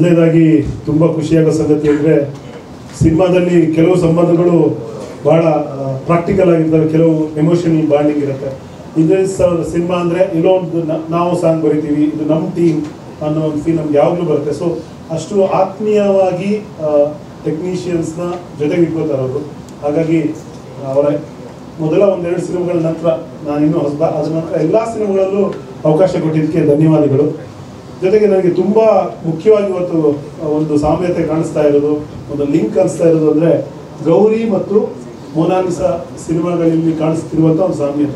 ಮೊದಲನೇದಾಗಿ ತುಂಬ ಖುಷಿಯಾಗೋ ಸಂಗತಿ ಅಂದರೆ ಸಿನಿಮಾದಲ್ಲಿ ಕೆಲವು ಸಂಬಂಧಗಳು ಬಹಳ ಪ್ರಾಕ್ಟಿಕಲ್ ಆಗಿರ್ತವೆ ಕೆಲವು ಎಮೋಷನಲ್ ಬಾಂಡಿಂಗ್ ಇರುತ್ತೆ ಇದೇ ಸಿನಿಮಾ ಅಂದರೆ ಎಲ್ಲೋ ಒಂದು ನ- ನಾವು ಸಾಂಗ್ ಬರಿತೀವಿ ಇದು ನಮ್ಮ ಟೀಮ್ ಅನ್ನೋ ಒಂದು ಫೀಲ್ ನಮ್ಗೆ ಯಾವಾಗಲೂ ಬರುತ್ತೆ ಸೊ ಅಷ್ಟು ಆತ್ಮೀಯವಾಗಿ ಟೆಕ್ನಿಷಿಯನ್ಸ್ನ ಜೊತೆಗೆ ಇಟ್ಕೋತಾರೆ ಅವರು ಹಾಗಾಗಿ ಅವರ ಮೊದಲ ಒಂದೆರಡು ಸಿನಿಮಾಗಳ ನಂತರ ನಾನು ಇನ್ನೂ ಹೊಸಬ ಅದ್ರ ನಂತರ ಎಲ್ಲ ಸಿನಿಮಾಗಳಲ್ಲೂ ಅವಕಾಶ ಕೊಟ್ಟಿದ್ದಕ್ಕೆ ಧನ್ಯವಾದಗಳು ಜೊತೆಗೆ ನನಗೆ ತುಂಬಾ ಮುಖ್ಯವಾಗಿ ಇವತ್ತು ಒಂದು ಸಾಮ್ಯತೆ ಕಾಣಿಸ್ತಾ ಇರೋದು ಒಂದು ಲಿಂಕ್ ಕಾಣಿಸ್ತಾ ಇರೋದು ಅಂದ್ರೆ ಗೌರಿ ಮತ್ತು ಮೊನಾಲಿಸಾ ಸಿನಿಮಾಗಳಲ್ಲಿ ಕಾಣಿಸ್ತಿರುವಂತ ಒಂದು ಸಾಮ್ಯತೆ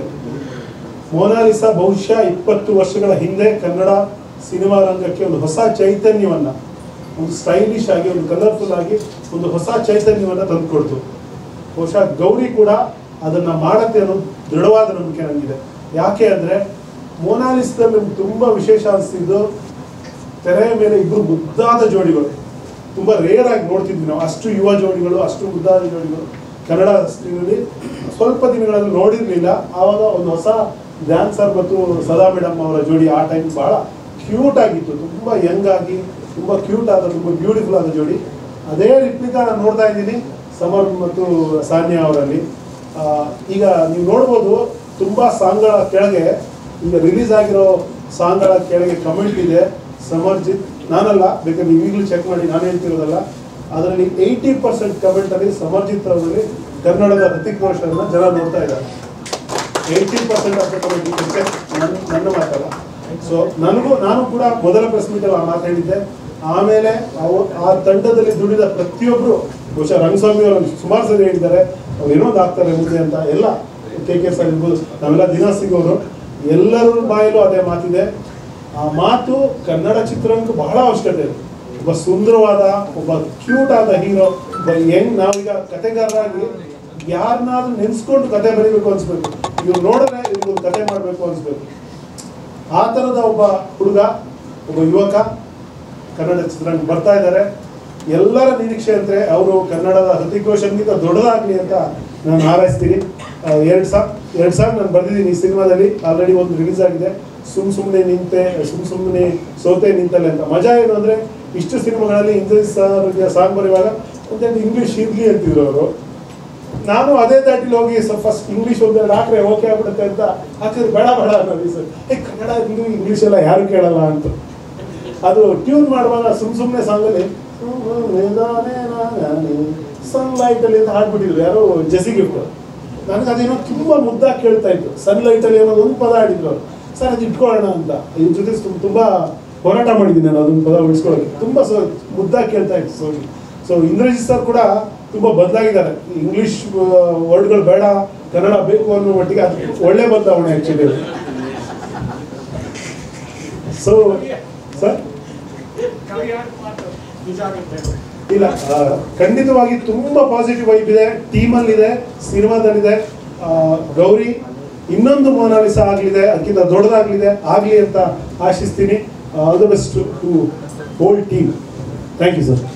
ಮೊನಾಲಿಸಾ ಬಹುಶಃ ಇಪ್ಪತ್ತು ವರ್ಷಗಳ ಹಿಂದೆ ಕನ್ನಡ ಸಿನಿಮಾ ರಂಗಕ್ಕೆ ಒಂದು ಹೊಸ ಚೈತನ್ಯವನ್ನ ಒಂದು ಸ್ಟೈಲಿಶ್ ಆಗಿ ಒಂದು ಕಲರ್ಫುಲ್ ಆಗಿ ಒಂದು ಹೊಸ ಚೈತನ್ಯವನ್ನ ತಂದುಕೊಡ್ತು ಬಹುಶಃ ಗೌರಿ ಕೂಡ ಅದನ್ನ ಮಾಡತ್ತೆ ಅನ್ನೋ ದೃಢವಾದ ನಂಬಿಕೆ ನನಗಿದೆ ಯಾಕೆ ಅಂದ್ರೆ ಮೊನಾಲಿಸದಲ್ಲಿ ನಮ್ಗೆ ತುಂಬಾ ವಿಶೇಷ ಅನಿಸ್ತಿದ್ದು ತೆರೆಯ ಮೇಲೆ ಇಬ್ಬರು ಮುದ್ದಾದ ಜೋಡಿಗಳು ತುಂಬಾ ರೇರ್ ಆಗಿ ನೋಡ್ತಿದ್ವಿ ನಾವು ಅಷ್ಟು ಯುವ ಜೋಡಿಗಳು ಅಷ್ಟು ಮುದ್ದಾದ ಜೋಡಿಗಳು ಕನ್ನಡ ಸ್ಕ್ರೀನಲ್ಲಿ ಸ್ವಲ್ಪ ದಿನಗಳಲ್ಲಿ ನೋಡಿರ್ಲಿಲ್ಲ ಆವಾಗ ಒಂದು ಹೊಸ ಡ್ಯಾನ್ಸರ್ ಮತ್ತು ಸದಾ ಮೇಡಮ್ ಅವರ ಜೋಡಿ ಆ ಟೈಮ್ ಬಹಳ ಕ್ಯೂಟ್ ಆಗಿತ್ತು ತುಂಬಾ ಯಂಗ್ ಆಗಿ ತುಂಬಾ ಕ್ಯೂಟ್ ಆದ ತುಂಬಾ ಬ್ಯೂಟಿಫುಲ್ ಆದ ಜೋಡಿ ಅದೇ ರಿಪ್ಲಿಕಾ ನಾನು ನೋಡ್ತಾ ಇದ್ದೀನಿ ಸಮರ್ ಮತ್ತು ಸಾನ್ಯಾ ಅವರಲ್ಲಿ ಆ, ಈಗ ನೀವು ನೋಡ್ಬೋದು ತುಂಬಾ ಸಾಂಗ್ಗಳ ಕೆಳಗೆ ಈಗ ರಿಲೀಸ್ ಆಗಿರೋ ಸಾಂಗ್ಗಳ ಕೆಳಗೆ ಕಮೆಂಟ್ ಇದೆ ಸಮರ್ಜಿತ್ ನಾನಲ್ಲ ಬೇಕಾದ್ರೆ ನೀವು ಈಗಲೂ ಚೆಕ್ ಮಾಡಿ ನಾನು ಹೇಳ್ತಿರೋದಲ್ಲ ಅದರಲ್ಲಿ ಏಯ್ಟಿ ಪರ್ಸೆಂಟ್ ಕಮೆಂಟ್ ಅಲ್ಲಿ ಸಮರ್ಜಿತ್ ಅವರಲ್ಲಿ ಕನ್ನಡದ ಹೃತಿಕ್ ರೋಷನ್ನ ಜನ ನೋಡ್ತಾ ಇದ್ದಾರೆ ಏಯ್ಟಿ ಪರ್ಸೆಂಟ್ ಆಫ್ ಕಮೆಂಟ್ ನನ್ನ ನನ್ನ ಮಾತಲ್ಲ ಸೊ ನನಗೂ ನಾನು ಕೂಡ ಮೊದಲ ಪ್ರೆಸ್ ಮೀಟಲ್ಲಿ ಆ ಮಾತಾಡಿದ್ದೆ ಆಮೇಲೆ ಅವು ಆ ತಂಡದಲ್ಲಿ ದುಡಿದ ಪ್ರತಿಯೊಬ್ಬರು ಬಹುಶಃ ರಂಗಸ್ವಾಮಿ ಅವರು ಸುಮಾರು ಸರಿ ಹೇಳಿದ್ದಾರೆ ಅವ್ರು ಏನೋ ಒಂದು ಆಗ್ತಾರೆ ಮುಂದೆ ಅಂತ ಎಲ್ಲ ಕೆ ಕೆ ಎಸ್ ಆಗಿರ್ಬೋದು ನಾವೆಲ್ಲ ದಿನ ಸಿಗೋರು ಎಲ್ಲರ ಬಾಯಲ್ಲೂ ಅದೇ ಮಾತಿದೆ ಆ ಮಾತು ಕನ್ನಡ ಚಿತ್ರರಂಗಕ್ಕೆ ಬಹಳ ಅವಶ್ಯಕತೆ ಇದೆ ಒಬ್ಬ ಸುಂದರವಾದ ಒಬ್ಬ ಕ್ಯೂಟ್ ಆದ ಹೀರೋ ಒಬ್ಬ ಹೆಂಗ್ ನಾವೀಗ ಕತೆಗಾರರಾಗಿ ಯಾರನ್ನಾದ್ರೂ ನೆನ್ಸ್ಕೊಂಡು ಕತೆ ಬರೀಬೇಕು ಅನ್ಸ್ಬೇಕು ಇವ್ರು ನೋಡಿದ್ರೆ ಇವ್ರಿಗೊಂದು ಕತೆ ಮಾಡಬೇಕು ಅನ್ಸ್ಬೇಕು ಆ ಥರದ ಒಬ್ಬ ಹುಡುಗ ಒಬ್ಬ ಯುವಕ ಕನ್ನಡ ಚಿತ್ರರಂಗ ಬರ್ತಾ ಇದ್ದಾರೆ ಎಲ್ಲರ ನಿರೀಕ್ಷೆ ಅಂದ್ರೆ ಅವರು ಕನ್ನಡದ ಹೃತಿಕ್ ರೋಷನ್ಗಿಂತ ದೊಡ್ಡದಾಗ್ಲಿ ಅಂತ ನಾನು ಹಾರೈಸ್ತೀನಿ ಎರಡು ಸಾಂಗ್ ಎರಡು ಸಾಂಗ್ ನಾನು ಬರ್ದಿದ್ದೀನಿ ಈ ಸಿನಿಮಾದಲ್ಲಿ ಆಲ್ರೆಡಿ ಒಂದು ರಿಲೀಸ್ ಆಗಿದೆ ಸುಮ್ ಸುಮ್ಮನೆ ನಿಂತೆ ಸುಮ್ ಸುಮ್ಮನೆ ಸೋತೆ ನಿಂತಲೆ ಅಂತ ಮಜಾ ಏನು ಅಂದ್ರೆ ಇಷ್ಟು ಸಿನಿಮಾಗಳಲ್ಲಿ ಇಂಗ್ಲಿಷ್ ಸಾಂಗ್ ಬರೆಯುವಾಗ ಒಂದೆರಡು ಇಂಗ್ಲಿಷ್ ಇರ್ಲಿ ಅಂತಿದ್ರು ಅವರು ನಾನು ಅದೇ ದಾಟಿಲಿ ಹೋಗಿ ಫಸ್ಟ್ ಇಂಗ್ಲಿಷ್ ಒಂದೆರಡು ಹಾಕ್ರೆ ಓಕೆ ಆಗ್ಬಿಡುತ್ತೆ ಅಂತ ಹಾಕಿದ್ರೆ ಬೇಡ ಬೇಡ ಅನ್ನೋದು ಸರ್ ಏ ಕನ್ನಡ ಹಿಂದಿ ಇಂಗ್ಲಿಷ್ ಎಲ್ಲ ಯಾರು ಕೇಳಲ್ಲ ಅಂತ ಅದು ಟ್ಯೂನ್ ಮಾಡುವಾಗ ಸುಮ್ ಸುಮ್ಮನೆ ಸಾಂಗಲ್ಲಿ ಸನ್ಲೈಟ್ ಅಲ್ಲಿ ಅಂತ ಹಾಡ್ಬಿಟ್ಟಿದ್ರು ಯಾರೋ ಜೆಸಿ ಗಿಫ್ಟ್ ನನಗೆ ಅದೇನೋ ತುಂಬಾ ಮುದ್ದಾಗಿ ಕೇಳ್ತಾ ಇತ್ತು ಸನ್ಲೈಟ್ ಅಲ್ಲಿ ಏನೋ ಒಂದು ಪದ ಆಡಿದ್ರು ಅವ್ರು. ಸರ್ ಅದು ಇಟ್ಕೊಳ್ಳೋಣ ಅಂತ ಇದ್ರ ಜೊತೆ ತುಂಬ- ತುಂಬಾ ಹೋರಾಟ ಮಾಡಿದ್ದೀನಿ ನಾನು ಅದನ್ನ ಪದ ಉಳಿಸ್ಕೊಳ್ಳೋಕೆ ತುಂಬಾ ಸೊ ಮುದ್ದಾಗಿ ಕೇಳ್ತಾ ಇತ್ತು ಸೊ ಸೊ ಇಂದ್ರಜಿತ್ ಸರ್ ಕೂಡ ತುಂಬಾ ಬದಲಾಗಿದ್ದಾರೆ ಇಂಗ್ಲಿಷ್ ವರ್ಡ್ಗಳು ಬೇಡ ಕನ್ನಡ ಬೇಕು ಅನ್ನೋ ಮಟ್ಟಿಗೆ ಅದು ಒಳ್ಳೆ ಬದಲಾವಣೆ ಆಕ್ಚುಲಿ ಸೊ ಸರ್ ಇಲ್ಲ ಆ, ಖಂಡಿತವಾಗಿ ತುಂಬಾ ಪಾಸಿಟಿವ್ ವೈಬ್ ಇದೆ ಟೀಮಲ್ಲಿ ಇದೆ ಸಿನಿಮಾದಲ್ಲಿದೆ ಆ, ಗೌರಿ ಇನ್ನೊಂದು ಮೊನಾಲಿಸ ಆಗ್ಲಿದೆ ಅದಕ್ಕಿಂತ ದೊಡ್ಡದಾಗ್ಲಿದೆ ಆಗ್ಲಿ ಅಂತ ಆಶಿಸ್ತೀನಿ all the best to whole team thank you sir